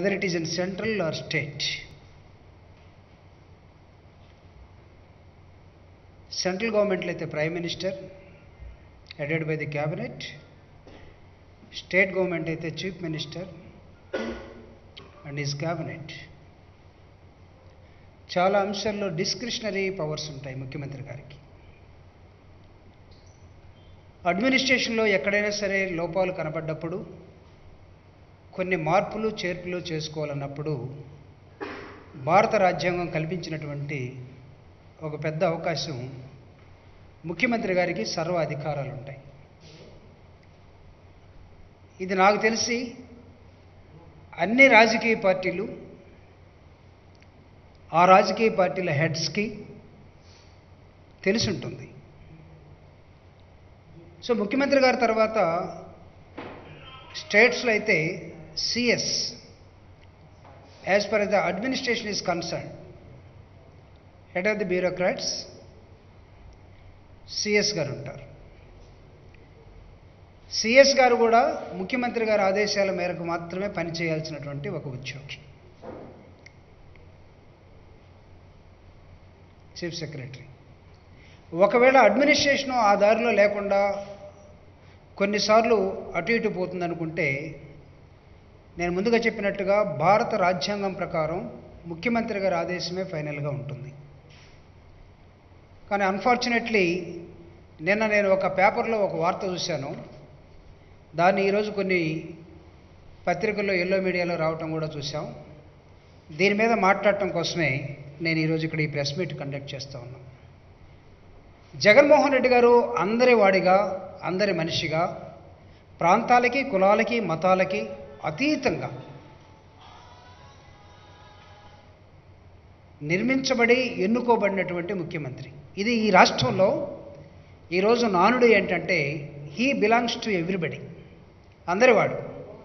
Weather it is in central or state central గవర్నమెంట్లో అయితే prime minister headed by the cabinet state government అయితే chief minister and his cabinet చాలా అంశాల్లో discretionary powers ఉంటాయి ముఖ్యమంత్రి గారికి అడ్మినిస్ట్రేషన్లో ఎక్కడైనా సరే లోపాలు కనబడ్డప్పుడు కొన్ని మార్పులు చేర్పులు చేసుకోవాలన్నప్పుడు భారత రాజ్యాంగం కల్పించినటువంటి ఒక పెద్ద అవకాశం ముఖ్యమంత్రి గారికి సర్వ అధికారాలు ఉంటాయి ఇది నాకు తెలిసి అన్ని రాజకీయ పార్టీలు ఆ రాజకీయ పార్టీల హెడ్స్కి తెలిసి ఉంటుంది సో ముఖ్యమంత్రి గారి తర్వాత స్టేట్స్లో అయితే CS as per the administration is concern head of the bureaucrats CS గారు ఉంటారు సిఎస్ గారు కూడా ముఖ్యమంత్రి గారి ఆదేశాల మేరకు మాత్రమే పనిచేయాల్సినటువంటి ఒక ఉద్యోగి చీఫ్ సెక్రటరీ ఒకవేళ అడ్మినిస్ట్రేషన్ ఆ దారిలో లేకుండా కొన్నిసార్లు అటు ఇటు పోతుందనుకుంటే నేను ముందుగా చెప్పినట్టుగా భారత రాజ్యాంగం ప్రకారం ముఖ్యమంత్రి గారి ఆదేశమే ఫైనల్గా ఉంటుంది కానీ అన్ఫార్చునేట్లీ నిన్న నేను ఒక పేపర్లో ఒక వార్త చూశాను దాన్ని ఈరోజు కొన్ని పత్రికల్లో ఎల్లో మీడియాలో రావటం కూడా చూసాం దీని మీద మాట్లాడటం కోసమే నేను ఈరోజు ఇక్కడ ఈ ప్రెస్ మీట్ కండక్ట్ చేస్తూ ఉన్నాను జగన్మోహన్ రెడ్డి గారు అందరి వాడిగా అందరి మనిషిగా ప్రాంతాలకి కులాలకి మతాలకి అతీతంగా నిర్మించబడి ఎన్నుకోబడినటువంటి ముఖ్యమంత్రి ఇది ఈ రాష్ట్రంలో ఈరోజు నానుడు ఏంటంటే హీ బిలాంగ్స్ టు ఎవ్రీబడి అందరివాడు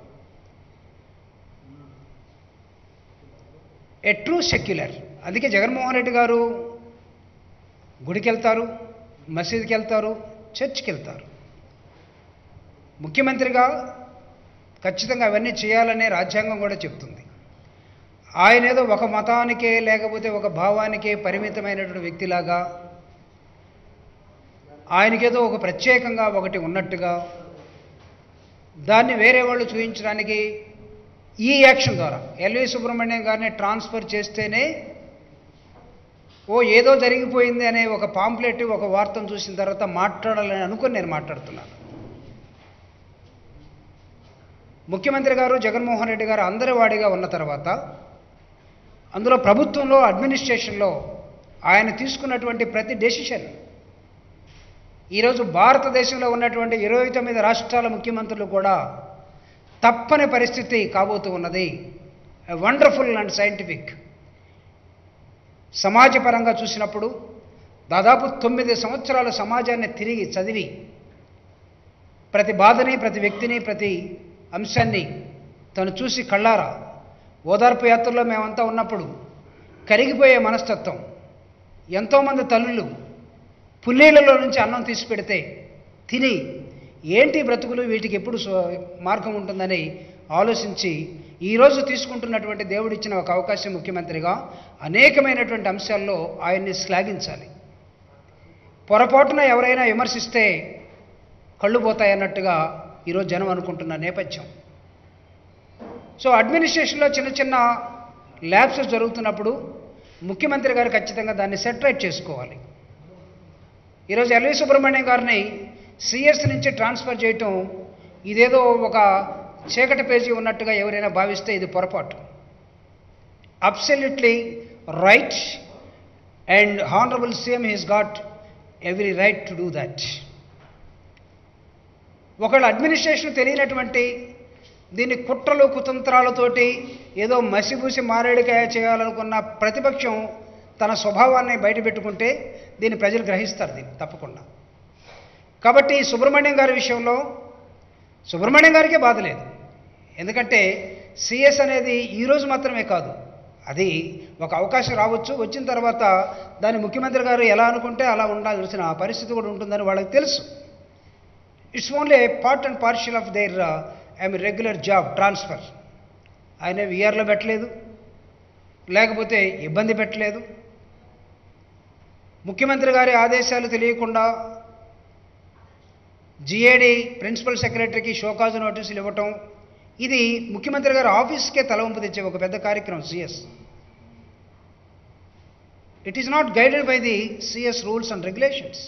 ఎ ట్రూ సెక్యులర్ అందుకే జగన్మోహన్ రెడ్డి గారు గుడికి వెళ్తారు మసీదుకి వెళ్తారు చర్చ్కి వెళ్తారు ముఖ్యమంత్రిగా ఖచ్చితంగా అవన్నీ చేయాలనే రాజ్యాంగం కూడా చెప్తుంది ఆయన ఏదో ఒక మతానికే లేకపోతే ఒక భావానికే పరిమితమైనటువంటి వ్యక్తిలాగా ఆయనకేదో ఒక ప్రత్యేకంగా ఒకటి ఉన్నట్టుగా దాన్ని వేరే వాళ్ళు చూపించడానికి ఈ యాక్షన్ ద్వారా ఎల్వి సుబ్రహ్మణ్యం గారిని ట్రాన్స్ఫర్ చేస్తేనే ఓ ఏదో జరిగిపోయింది అనే ఒక పాంప్లెట్ ఒక వార్తను చూసిన తర్వాత మాట్లాడాలని అనుకుని నేను మాట్లాడుతున్నాను ముఖ్యమంత్రి గారు జగన్మోహన్ రెడ్డి గారు అందరి వాడిగా ఉన్న తర్వాత అందులో ప్రభుత్వంలో అడ్మినిస్ట్రేషన్లో ఆయన తీసుకున్నటువంటి ప్రతి డెసిషన్ ఈరోజు భారతదేశంలో ఉన్నటువంటి ఇరవై తొమ్మిది రాష్ట్రాల ముఖ్యమంత్రులు కూడా తప్పని పరిస్థితి కాబోతూ ఉన్నది వండర్ఫుల్ అండ్ సైంటిఫిక్ సమాజపరంగా చూసినప్పుడు దాదాపు తొమ్మిది సంవత్సరాలు సమాజాన్ని తిరిగి చదివి ప్రతి బాధని ప్రతి వ్యక్తిని ప్రతి అంశాన్ని తను చూసి కళ్ళారా ఓదార్పు యాత్రలో మేమంతా ఉన్నప్పుడు కరిగిపోయే మనస్తత్వం ఎంతోమంది తల్లులు పుల్లీలలో నుంచి అన్నం తీసి పెడితే తిని ఏంటి బ్రతుకులు వీటికి ఎప్పుడు సో- మార్గం ఉంటుందని ఆలోచించి ఈరోజు తీసుకుంటున్నటువంటి దేవుడిచ్చిన ఒక అవకాశం ముఖ్యమంత్రిగా అనేకమైనటువంటి అంశాల్లో ఆయన్ని శ్లాఘించాలి పొరపాటున ఎవరైనా విమర్శిస్తే కళ్ళు పోతాయన్నట్టుగా ఈరోజు జనం అనుకుంటున్న నేపథ్యం సో అడ్మినిస్ట్రేషన్లో చిన్న చిన్న ల్యాబ్సెస్ జరుగుతున్నప్పుడు ముఖ్యమంత్రి గారు ఖచ్చితంగా దాన్ని సెటరేట్ చేసుకోవాలి ఈరోజు ఎల్వి సుబ్రహ్మణ్యం గారిని సిఎస్ నుంచి ట్రాన్స్ఫర్ చేయటం ఇదేదో ఒక చీకటి పేజీ ఉన్నట్టుగా ఎవరైనా భావిస్తే ఇది పొరపాటు absolutely right and honourable CM he's got every right to do that ఒకళ్ళ అడ్మినిస్ట్రేషన్ తెలియనటువంటి దీన్ని కుట్రలు కుతంత్రాలతోటి ఏదో మసిబూసి మారేడుకాయ చేయాలనుకున్న ప్రతిపక్షం తన స్వభావాన్ని బయటపెట్టుకుంటే దీన్ని ప్రజలు గ్రహిస్తారు దీన్ని తప్పకుండా కాబట్టి సుబ్రహ్మణ్యం గారి విషయంలో సుబ్రహ్మణ్యం గారికే బాధ లేదు ఎందుకంటే సిఎస్ అనేది ఈరోజు మాత్రమే కాదు అది ఒక అవకాశం రావచ్చు వచ్చిన తర్వాత దాన్ని ముఖ్యమంత్రి గారు ఎలా అనుకుంటే అలా ఉండాల్సిన పరిస్థితి కూడా ఉంటుందని వాళ్ళకి తెలుసు it's only a part and partial of their I regular job transfer ఆయన విఆర్లో పెట్టలేదు లేకపోతే ఇబ్బంది పెట్టలేదు ముఖ్యమంత్రి గారి ఆదేశాలు తెలియకుండా జిఏడి ప్రిన్సిపల్ సెక్రటరీకి షోకాజు నోటీసులు ఇవ్వటం ఇది ముఖ్యమంత్రి గారి ఆఫీస్కే తలవంపు తెచ్చే ఒక పెద్ద కార్యక్రమం CS it is not guided by the CS rules and regulations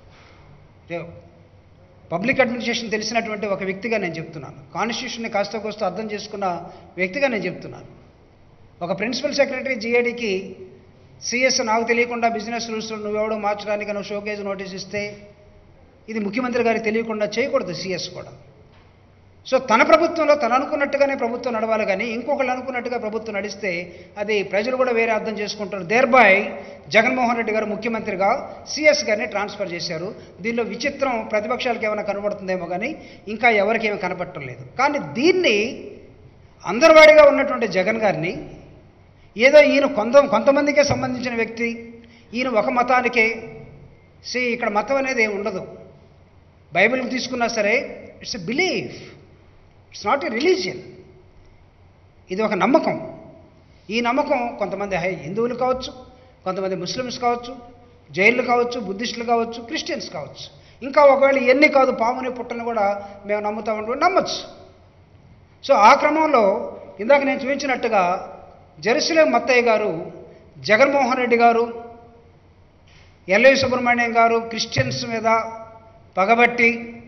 public administration తెలిసినటువంటి ఒక వ్యక్తిగా నేను చెప్తున్నాను కాన్స్టిట్యూషన్ని కాస్త కోస్త అర్థం చేసుకున్న వ్యక్తిగా నేను చెప్తున్నాను ఒక ప్రిన్సిపల్ సెక్రటరీ జిఏడికి సిఎస్ నాకు తెలియకుండా బిజినెస్ రూల్స్ నువ్వెవడో మార్చడానికి నువ్వు షోకేజ్ నోటీస్ ఇస్తే ఇది ముఖ్యమంత్రి గారికి తెలియకుండా చేయకూడదు సిఎస్ కూడా సో తన ప్రభుత్వంలో తను అనుకున్నట్టుగానే ప్రభుత్వం నడవాలి కానీ ఇంకొకళ్ళు అనుకున్నట్టుగా ప్రభుత్వం నడిస్తే అది ప్రజలు కూడా వేరే అర్థం చేసుకుంటారు దేర్ బై జగన్మోహన్ రెడ్డి గారు ముఖ్యమంత్రిగా సిఎస్ గారిని ట్రాన్స్ఫర్ చేశారు దీనిలో విచిత్రం ప్రతిపక్షాలకు ఏమైనా కనబడుతుందేమో కానీ ఇంకా ఎవరికి ఏమీ కనపడటం లేదు కానీ దీన్ని అందరివాడిగా ఉన్నటువంటి జగన్ గారిని ఏదో ఈయన కొంత కొంతమందికే సంబంధించిన వ్యక్తి ఈయన ఒక మతానికే సి ఇక్కడ మతం అనేది ఏమి ఉండదు బైబిల్కి తీసుకున్నా సరే it's a belief it's not a religion ఇది ఒక నమ్మకం ఈ నమ్మకం కొంతమంది హై హిందువులు కావచ్చు కొంతమంది ముస్లిమ్స్ కావచ్చు జైళ్ళు కావచ్చు బుద్ధిస్టులు కావచ్చు క్రిస్టియన్స్ కావచ్చు ఇంకా ఒకవేళ ఎన్ని కాదు పాముని పుట్టని కూడా మేము నమ్ముతా ఉంటూ నమ్మచ్చు సో ఆ క్రమంలో ఇందాక నేను చూపించినట్టుగా జెరూసలేం మత్తయ్య గారు జగన్మోహన్ రెడ్డి గారు ఎల్ఐ సుబ్రహ్మణ్యం గారు క్రిస్టియన్స్ మీద పగబట్టి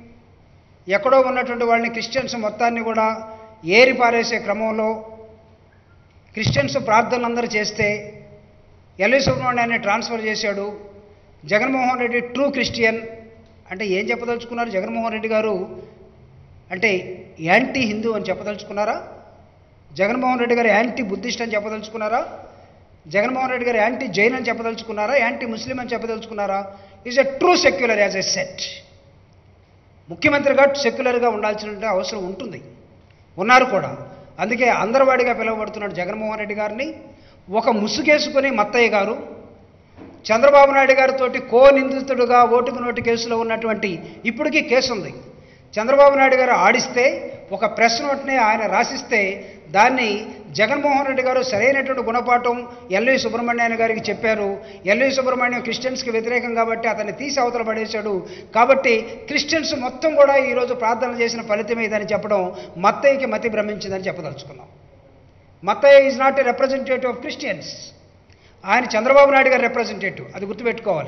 ఎక్కడో ఉన్నటువంటి వాళ్ళని క్రిస్టియన్స్ మొత్తాన్ని కూడా ఏరి పారేసే క్రమంలో క్రిస్టియన్స్ ప్రార్థనలందరూ చేస్తే ఎల్ఐ సుబ్రహ్మణ్యాన్ని ట్రాన్స్ఫర్ చేశాడు జగన్మోహన్ రెడ్డి ట్రూ క్రిస్టియన్ అంటే ఏం చెప్పదలుచుకున్నారు జగన్మోహన్ రెడ్డి గారు అంటే యాంటీ హిందూ అని చెప్పదలుచుకున్నారా జగన్మోహన్ రెడ్డి గారు యాంటీ బుద్ధిస్ట్ అని చెప్పదలుచుకున్నారా జగన్మోహన్ రెడ్డి గారు యాంటీ జైన్ అని చెప్పదలుచుకున్నారా యాంటీ ముస్లిం అని చెప్పదలుచుకున్నారా is a true secular as a set ముఖ్యమంత్రిగా సెక్యులర్గా ఉండాల్సిన అవసరం ఉంటుంది ఉన్నారు కూడా అందుకే అందరవాడిగా పిలువబడుతున్నాడు జగన్మోహన్ రెడ్డి గారిని ఒక ముసుగేసుకుని మత్తయ్య గారు చంద్రబాబు నాయుడు గారితో కో నిందితుడుగా ఓటుకు నోటు కేసులో ఉన్నటువంటి ఇప్పటికీ కేసు ఉంది చంద్రబాబు నాయుడు గారు ఆడిస్తే ఒక ప్రెస్ నోట్ని ఆయన రాసిస్తే దాన్ని జగన్మోహన్ రెడ్డి గారు సరైనటువంటి గుణపాఠం ఎల్వి సుబ్రహ్మణ్యాన్ని గారికి చెప్పారు ఎల్వి సుబ్రహ్మణ్యం క్రిస్టియన్స్కి వ్యతిరేకం కాబట్టి అతన్ని తీసి అవతల పడేశాడు కాబట్టి క్రిస్టియన్స్ మొత్తం కూడా ఈరోజు ప్రార్థనలు చేసిన ఫలితమే ఇదని చెప్పడం మత్తయ్యకి మతి భ్రమించిందని చెప్పదలుచుకున్నాం Mathaiah is not a representative of Christians ఆయన చంద్రబాబు నాయుడు గారి రిప్రజెంటేటివ్ అది గుర్తుపెట్టుకోవాలి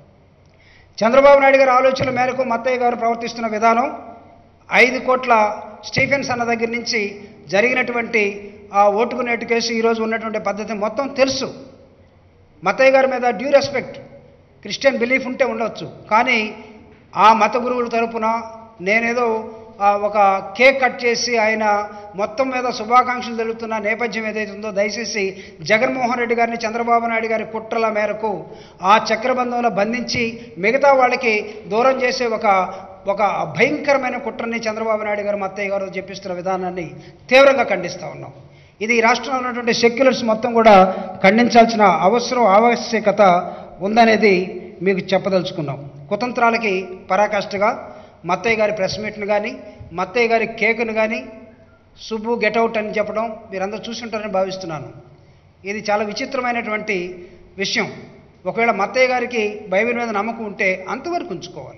చంద్రబాబు నాయుడు గారి ఆలోచనల మేరకు మత్తయ్య గారు ప్రవర్తిస్తున్న విధానం ఐదు కోట్ల స్టీఫెన్స్ అన్న దగ్గర నుంచి జరిగినటువంటి ఆ ఓటుకు నేటు కేసు ఈరోజు ఉన్నటువంటి పద్ధతి మొత్తం తెలుసు మతయ్య గారి మీద డ్యూ రెస్పెక్ట్ క్రిస్టియన్ బిలీఫ్ ఉంటే ఉండొచ్చు కానీ ఆ మత గురువుల తరపున నేనేదో ఆ, ఒక కేక్ కట్ చేసి ఆయన మొత్తం మీద శుభాకాంక్షలు తెలుపుతున్న నేపథ్యం ఏదైతే ఉందో దయచేసి జగన్మోహన్ రెడ్డి గారిని చంద్రబాబు నాయుడు గారి కుట్రల మేరకు ఆ చక్రబంధంలో బంధించి మిగతా వాళ్ళకి దూరం చేసే ఒక ఒక భయంకరమైన కుట్రని చంద్రబాబు నాయుడు గారు మత్తయ్య గారు చెప్పిస్తున్న విధానాన్ని తీవ్రంగా ఖండిస్తూ ఉన్నాం ఇది ఈ రాష్ట్రంలో ఉన్నటువంటి సెక్యులర్స్ మొత్తం కూడా ఖండించాల్సిన అవసరం ఆవశ్యకత ఉందనేది మీకు చెప్పదలుచుకున్నాం కుతంత్రాలకి పరాకాష్ఠగా మత్తయ్య గారి ప్రెస్ మీట్ను కానీ మత్తయ్య గారి కేకును కానీ సుబ్బు గెటౌట్ అని చెప్పడం మీరందరూ చూసుంటారని భావిస్తున్నాను ఇది చాలా విచిత్రమైనటువంటి విషయం ఒకవేళ మత్తయ్య గారికి బైబిల్ మీద నమ్మకం ఉంటే అంతవరకు ఉంచుకోవాలి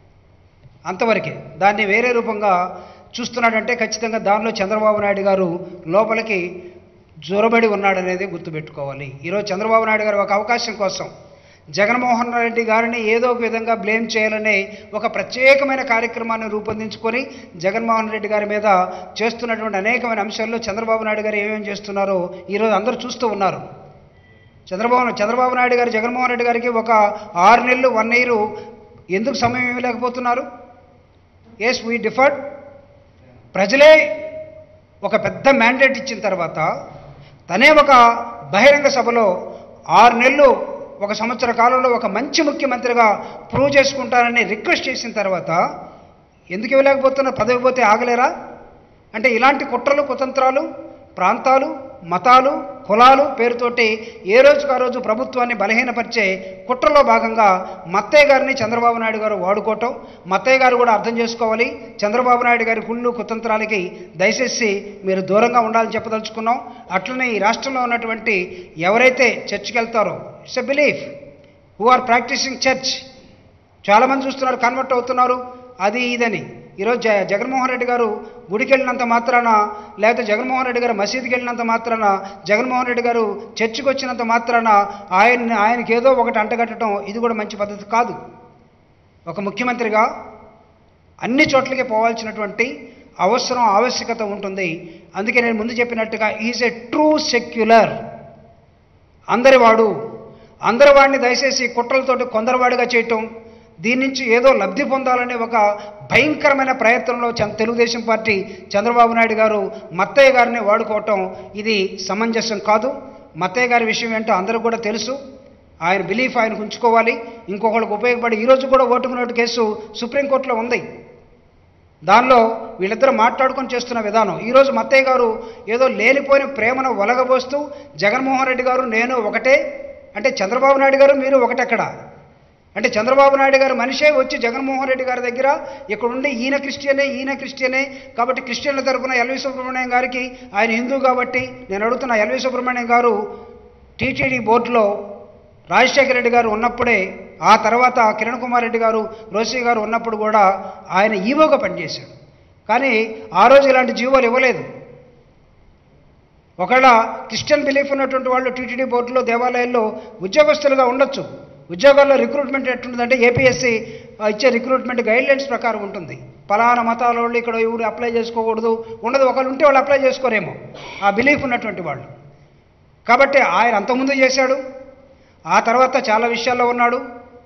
అంతవరకే దాన్ని వేరే రూపంగా చూస్తున్నాడంటే ఖచ్చితంగా దానిలో చంద్రబాబు నాయుడు గారు లోపలికి జొరబడి ఉన్నాడనేది గుర్తుపెట్టుకోవాలి ఈరోజు చంద్రబాబు నాయుడు గారు ఒక అవకాశం కోసం జగన్మోహన్ రెడ్డి గారిని ఏదో ఒక విధంగా బ్లేమ్ చేయాలనే ఒక ప్రత్యేకమైన కార్యక్రమాన్ని రూపొందించుకొని జగన్మోహన్ రెడ్డి గారి మీద చేస్తున్నటువంటి అనేకమైన అంశాల్లో చంద్రబాబు నాయుడు గారు ఏమేమి చేస్తున్నారో ఈరోజు అందరూ చూస్తూ ఉన్నారు చంద్రబాబు చంద్రబాబు నాయుడు గారు జగన్మోహన్ రెడ్డి గారికి ఒక ఆరు నెలలు వన్ ఇయర్ ఎందుకు సమయం ఇవ్వలేకపోతున్నారు ఎస్ వీ డిఫర్డ్ ప్రజలే ఒక పెద్ద మ్యాండేట్ ఇచ్చిన తర్వాత తనే ఒక బహిరంగ సభలో ఆరు నెలలు ఒక సంవత్సర కాలంలో ఒక మంచి ముఖ్యమంత్రిగా ప్రూవ్ చేసుకుంటానని రిక్వెస్ట్ చేసిన తర్వాత ఎందుకు ఇవ్వలేకపోతున్నారు పదవి పోతే ఆగలేరా అంటే ఇలాంటి కుట్రలు కుతంత్రాలు ప్రాంతాలు మతాలు కులాలు పేరుతోటి ఏ రోజుకు ఆ రోజు ప్రభుత్వాన్ని బలహీనపరిచే కుట్రలో భాగంగా మత్తయ్య గారిని చంద్రబాబు నాయుడు గారు వాడుకోవటం మత్తయ్య గారు కూడా అర్థం చేసుకోవాలి చంద్రబాబు నాయుడు గారి కుళ్ళు కుతంత్రాలకి దయచేసి మీరు దూరంగా ఉండాలని చెప్పదలుచుకున్నాం అట్లనే ఈ రాష్ట్రంలో ఉన్నటువంటి ఎవరైతే చర్చికి వెళ్తారో it's a belief who are practising church చాలామంది చూస్తున్నారు కన్వర్ట్ అవుతున్నారు అది ఇదని ఈరోజు జ జగన్మోహన్ రెడ్డి గారు గుడికి వెళ్ళినంత మాత్రాన లేకపోతే జగన్మోహన్ రెడ్డి గారు మసీదుకి వెళ్ళినంత మాత్రాన జగన్మోహన్ రెడ్డి గారు చర్చికి వచ్చినంత మాత్రాన ఆయన ఆయనకి ఏదో ఒకటి అంటగట్టడం ఇది కూడా మంచి పద్ధతి కాదు ఒక ముఖ్యమంత్రిగా అన్ని చోట్లకి పోవాల్సినటువంటి అవసరం ఆవశ్యకత ఉంటుంది అందుకే నేను ముందు చెప్పినట్టుగా ఈజ్ ఎ ట్రూ సెక్యులర్ అందరి వాడు అందరి వాడిని దయచేసి కుట్రలతోటి కొందరివాడిగా చేయటం దీని నుంచి ఏదో లబ్ధి పొందాలనే ఒక భయంకరమైన ప్రయత్నంలో చం- తెలుగుదేశం పార్టీ చంద్రబాబు నాయుడు గారు మత్తయ్య గారిని వాడుకోవటం ఇది సమంజసం కాదు మత్తయ్య గారి విషయం ఏంటో అందరూ కూడా తెలుసు ఆయన బిలీఫ్ ఆయనకు ఉంచుకోవాలి ఇంకొకళ్ళకి ఉపయోగపడి ఈరోజు కూడా ఓటుకు నోటు కేసు సుప్రీంకోర్టులో ఉంది దానిలో వీళ్ళిద్దరు మాట్లాడుకొని చేస్తున్న విధానం ఈరోజు మత్తయ్య గారు ఏదో లేనిపోయిన ప్రేమను ఒలగబోస్తూ జగన్మోహన్ రెడ్డి గారు నేను ఒకటే అంటే చంద్రబాబు నాయుడు గారు మీరు ఒకటెక్కడ అంటే చంద్రబాబు నాయుడు గారు మనిషే వచ్చి జగన్మోహన్ రెడ్డి గారి దగ్గర ఇక్కడ ఉండి ఈయన క్రిస్టియనే ఈయన క్రిస్టియనే కాబట్టి క్రిస్టియన్ల తరపున ఎల్వి సుబ్రహ్మణ్యం గారికి ఆయన హిందూ కాబట్టి నేను అడుగుతున్న ఎల్వి సుబ్రహ్మణ్యం గారు టీటీడీ బోర్డులో రాజశేఖర రెడ్డి గారు ఉన్నప్పుడే ఆ తర్వాత కిరణ్ కుమార్ రెడ్డి గారు రోసి గారు ఉన్నప్పుడు కూడా ఆయన ఈవోగా పనిచేశాడు కానీ ఆ రోజు ఇలాంటి జీవోలు ఇవ్వలేదు ఒకవేళ క్రిస్టియన్ బిలీఫ్ ఉన్నటువంటి వాళ్ళు టీటీడీ బోర్డులో దేవాలయాల్లో ఉద్యోగస్తులుగా ఉండొచ్చు ఉద్యోగాల్లో రిక్రూట్మెంట్ ఎట్టుంటుందంటే ఏపీఎస్సి ఇచ్చే రిక్రూట్మెంట్ గైడ్లైన్స్ ప్రకారం ఉంటుంది పలానా మతాల వాళ్ళు ఇక్కడ ఎవరు అప్లై చేసుకోకూడదు ఉండదు ఒకళ్ళు ఉంటే వాళ్ళు అప్లై చేసుకోరేమో ఆ బిలీఫ్ ఉన్నటువంటి వాళ్ళు కాబట్టి ఆయన అంతకుముందు చేశాడు ఆ తర్వాత చాలా విషయాల్లో ఉన్నాడు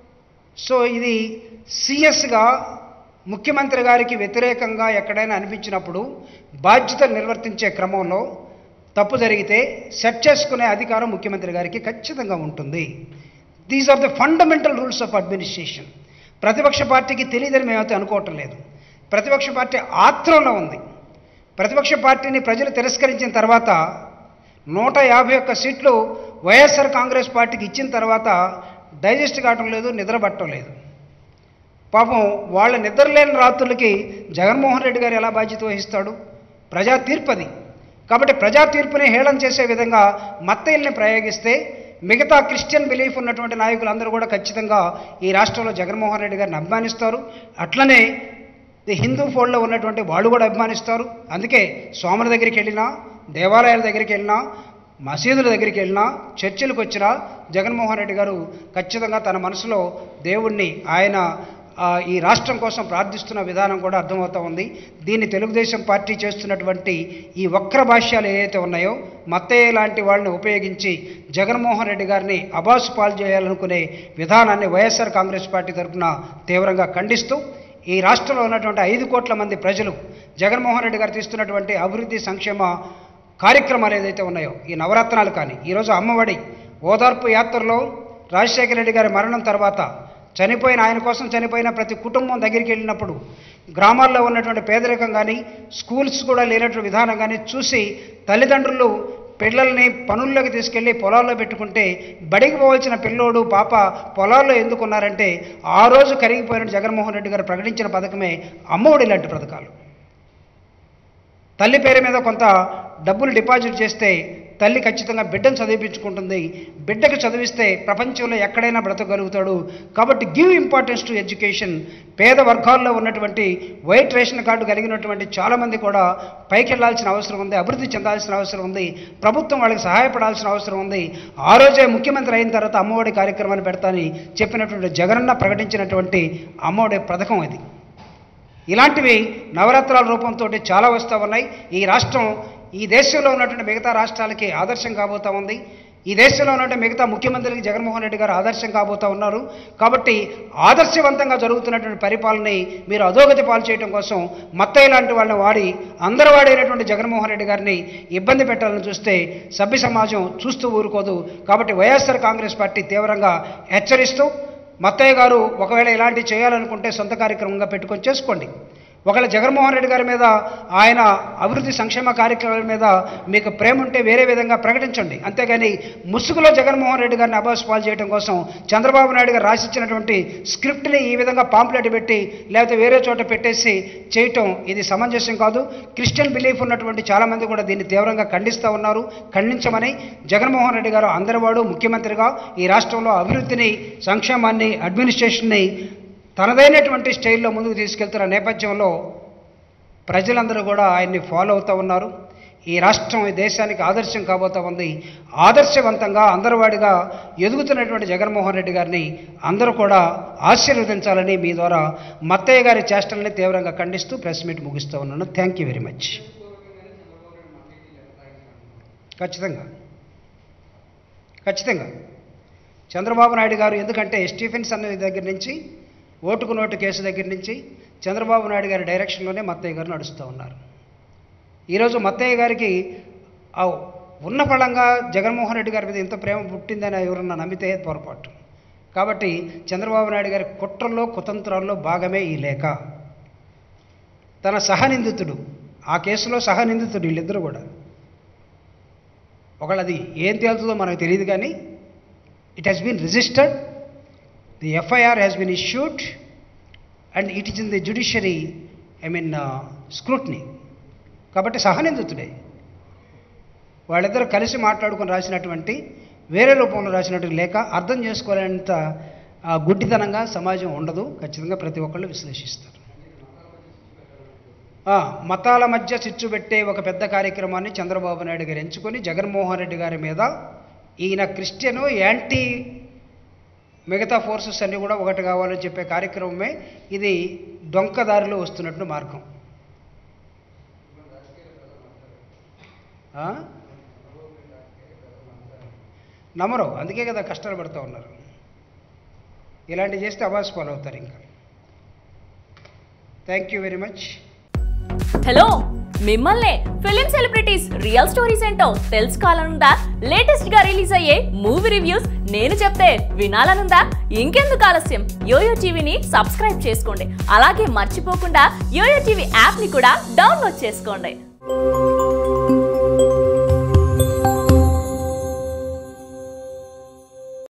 సో ఇది సీఎస్గా ముఖ్యమంత్రి గారికి వ్యతిరేకంగా ఎక్కడైనా అనిపించినప్పుడు బాధ్యతలు నిర్వర్తించే క్రమంలో తప్పు జరిగితే సెట్ చేసుకునే అధికారం ముఖ్యమంత్రి గారికి ఖచ్చితంగా ఉంటుంది these are the fundamental rules of administration ప్రతిపక్ష పార్టీకి తెలియదని మేమైతే అనుకోవటం లేదు ప్రతిపక్ష పార్టీ ఆత్రంలో ఉంది ప్రతిపక్ష పార్టీని ప్రజలు తిరస్కరించిన తర్వాత నూట యాభై ఒక్క సీట్లు వైఎస్ఆర్ కాంగ్రెస్ పార్టీకి ఇచ్చిన తర్వాత డైజెస్ట్ కావటం లేదు నిద్రపట్టడం లేదు పాపం వాళ్ళ నిద్రలేని రాత్రులకి జగన్మోహన్ రెడ్డి గారు ఎలా బాధ్యత వహిస్తాడు ప్రజా తీర్పది కాబట్టి ప్రజా తీర్పుని హేళన చేసే విధంగా మత్తయిల్ని ప్రయోగిస్తే మిగతా క్రిస్టియన్ బిలీఫ్ ఉన్నటువంటి నాయకులందరూ కూడా ఖచ్చితంగా ఈ రాష్ట్రంలో జగన్మోహన్ రెడ్డి గారిని అభిమానిస్తారు అట్లనే ఈ హిందూ ఫోల్డ్లో ఉన్నటువంటి వాళ్ళు కూడా అభిమానిస్తారు అందుకే స్వాముల దగ్గరికి వెళ్ళినా దేవాలయాల దగ్గరికి వెళ్ళినా మసీదుల దగ్గరికి వెళ్ళినా చర్చిలకు వచ్చినా జగన్మోహన్ రెడ్డి గారు ఖచ్చితంగా తన మనసులో దేవుణ్ణి ఆయన ఆ, ఈ రాష్ట్రం కోసం ప్రార్థిస్తున్న విధానం కూడా అర్థమవుతా ఉంది దీన్ని తెలుగుదేశం పార్టీ చేస్తున్నటువంటి ఈ వక్ర భాష్యాలు ఏవైతే ఉన్నాయో మత్తయ్య లాంటి వాళ్ళని ఉపయోగించి జగన్మోహన్ రెడ్డి గారిని అబాసు పాలు చేయాలనుకునే విధానాన్ని వైఎస్ఆర్ కాంగ్రెస్ పార్టీ తరఫున తీవ్రంగా ఖండిస్తూ ఈ రాష్ట్రంలో ఉన్నటువంటి ఐదు కోట్ల మంది ప్రజలు జగన్మోహన్ రెడ్డి గారు తీస్తున్నటువంటి అభివృద్ధి సంక్షేమ కార్యక్రమాలు ఏదైతే ఉన్నాయో ఈ నవరత్నాలు కానీ ఈరోజు అమ్మఒడి ఓదార్పు యాత్రలో రాజశేఖర రెడ్డి గారి మరణం తర్వాత చనిపోయిన ఆయన కోసం చనిపోయిన ప్రతి కుటుంబం దగ్గరికి వెళ్ళినప్పుడు గ్రామాల్లో ఉన్నటువంటి పేదరికం కానీ స్కూల్స్ కూడా లేనటువంటి విధానం కానీ చూసి తల్లిదండ్రులు పిల్లల్ని పనుల్లోకి తీసుకెళ్ళి పొలాల్లో పెట్టుకుంటే బడికి పోవాల్సిన పిల్లోడు పాప పొలాల్లో ఎందుకున్నారంటే ఆ రోజు కరిగిపోయిన జగన్మోహన్ రెడ్డి గారు ప్రకటించిన పథకమే అమ్మఒడి లాంటి పథకాలు తల్లి పేరు మీద కొంత డబ్బులు డిపాజిట్ చేస్తే తల్లి ఖచ్చితంగా బిడ్డను చదివించుకుంటుంది బిడ్డకు చదివిస్తే ప్రపంచంలో ఎక్కడైనా బ్రతకగలుగుతాడు కాబట్టి గివ్ ఇంపార్టెన్స్ టు ఎడ్యుకేషన్ పేద వర్గాల్లో ఉన్నటువంటి వైట్ రేషన్ కార్డు కలిగినటువంటి చాలామంది కూడా పైకి వెళ్లాల్సిన అవసరం ఉంది అభివృద్ధి చెందాల్సిన అవసరం ఉంది ప్రభుత్వం వాళ్ళకి సహాయపడాల్సిన అవసరం ఉంది ఆ రోజే ముఖ్యమంత్రి అయిన తర్వాత అమ్మఒడి కార్యక్రమాన్ని పెడతానని చెప్పినటువంటి జగనన్న ప్రకటించినటువంటి అమ్మఒడి పథకం ఇది ఇలాంటివి నవరత్నాల రూపంతో చాలా వస్తూ ఉన్నాయి ఈ రాష్ట్రం ఈ దేశంలో ఉన్నటువంటి మిగతా రాష్ట్రాలకి ఆదర్శం కాబోతా ఉంది ఈ దేశంలో ఉన్నటువంటి మిగతా ముఖ్యమంత్రికి జగన్మోహన్ రెడ్డి గారు ఆదర్శం కాబోతా ఉన్నారు కాబట్టి ఆదర్శవంతంగా జరుగుతున్నటువంటి పరిపాలనని మీరు అధోగతి పాలు చేయడం కోసం మత్తయ్య లాంటి వాళ్ళని వాడి అందరు వాడైనటువంటి జగన్మోహన్ రెడ్డి గారిని ఇబ్బంది పెట్టాలని చూస్తే సభ్య సమాజం చూస్తూ ఊరుకోదు కాబట్టి వైఎస్ఆర్ కాంగ్రెస్ పార్టీ తీవ్రంగా హెచ్చరిస్తూ మత్తయ్య గారు ఒకవేళ ఇలాంటి చేయాలనుకుంటే సొంత కార్యక్రమంగా పెట్టుకొని చేసుకోండి ఒకవేళ జగన్మోహన్ రెడ్డి గారి మీద ఆయన అభివృద్ధి సంక్షేమ కార్యక్రమాల మీద మీకు ప్రేమ ఉంటే వేరే విధంగా ప్రకటించండి అంతేగాని ముసుగులో జగన్మోహన్ రెడ్డి గారిని అబాస్ పాలు చేయడం కోసం చంద్రబాబు నాయుడు గారు రాసిచ్చినటువంటి స్క్రిప్ట్ని ఈ విధంగా పాంప్లెట్ పెట్టి లేకపోతే వేరే చోట పెట్టేసి చేయటం ఇది సమంజసం కాదు క్రిస్టియన్ బిలీఫ్ ఉన్నటువంటి చాలామంది కూడా దీన్ని తీవ్రంగా ఖండిస్తూ ఉన్నారు ఖండించమని జగన్మోహన్ రెడ్డి గారు అందరివాడు ముఖ్యమంత్రిగా ఈ రాష్ట్రంలో అభివృద్ధిని సంక్షేమాన్ని అడ్మినిస్ట్రేషన్ని తనదైనటువంటి స్టైల్లో ముందుకు తీసుకెళ్తున్న నేపథ్యంలో ప్రజలందరూ కూడా ఆయన్ని ఫాలో అవుతూ ఉన్నారు ఈ రాష్ట్రం ఈ దేశానికి ఆదర్శం కాబోతా ఉంది ఆదర్శవంతంగా అందరివాడిగా ఎదుగుతున్నటువంటి జగన్మోహన్ రెడ్డి గారిని అందరూ కూడా ఆశీర్వదించాలని మీ ద్వారా మత్తయ్య గారి చేష్టల్ని తీవ్రంగా ఖండిస్తూ ప్రెస్ మీట్ ముగిస్తూ ఉన్నాను థ్యాంక్ యూ వెరీ మచ్ ఖచ్చితంగా ఖచ్చితంగా చంద్రబాబు నాయుడు గారు ఎందుకంటే స్టీఫెన్స్ అనే దగ్గర నుంచి ఓటుకు నోటు కేసు దగ్గర నుంచి చంద్రబాబు నాయుడు గారి డైరెక్షన్లోనే మత్తయ్య గారు నడుస్తూ ఉన్నారు ఈరోజు మత్తయ్య గారికి ఆ ఉన్న ఫలంగా జగన్మోహన్ రెడ్డి గారి మీద ఎంత ప్రేమ పుట్టిందని ఎవరన్నా నమ్మితే పొరపాటు కాబట్టి చంద్రబాబు నాయుడు గారి కుట్రల్లో కుతంత్రాల్లో భాగమే ఈ లేఖ తన సహనిందితుడు ఆ కేసులో సహనిందితుడు వీళ్ళిద్దరూ కూడా ఒకళ్ళు అది ఏం తేలుతుందో మనకు తెలియదు కానీ it has been registered the FIR has been issued and it is in the judiciary I mean scrutiny కాబట్టి సహనిందితుడే వాళ్ళిద్దరూ కలిసి మాట్లాడుకొని రాసినటువంటి వేరే రూపంలో రాసినటువంటి లేఖ అర్థం చేసుకోలేనంత ఆ, గుడ్డితనంగా సమాజం ఉండదు ఖచ్చితంగా ప్రతి ఒక్కళ్ళు విశ్లేషిస్తారు ఆ, మతాల మధ్య చిచ్చు పెట్టే ఒక పెద్ద కార్యక్రమాన్ని చంద్రబాబు నాయుడు గారు ఎంచుకొని జగన్మోహన్ రెడ్డి గారి మీద ఈయన క్రిస్టియను యాంటీ మిగతా ఫోర్సెస్ అన్నీ కూడా ఒకటి కావాలని చెప్పే కార్యక్రమమే ఇది డొంకదారిలో వస్తున్నట్టు మార్గం ఆ? నమ్మరు అందుకే కదా కష్టాలు పడుతూ ఉన్నారు ఇలాంటివి చేస్తే అవాస్ పాలు అవుతారు ఇంకా thank you very much hello మిమ్మల్నే ఫిలిం సెలబ్రిటీస్ రియల్ స్టోరీస్ ఏంటో తెలుసుకోవాలనుందా లేటెస్ట్ గా రిలీజ్ అయ్యే మూవీ రివ్యూస్ నేను చెప్తే వినాలనుందా ఇంకెందుకు ఆలస్యం యోయో టీవీని సబ్స్క్రైబ్ చేసుకోండి అలాగే మర్చిపోకుండా యోయో టీవీ యాప్ ని కూడా డౌన్లోడ్ చేసుకోండి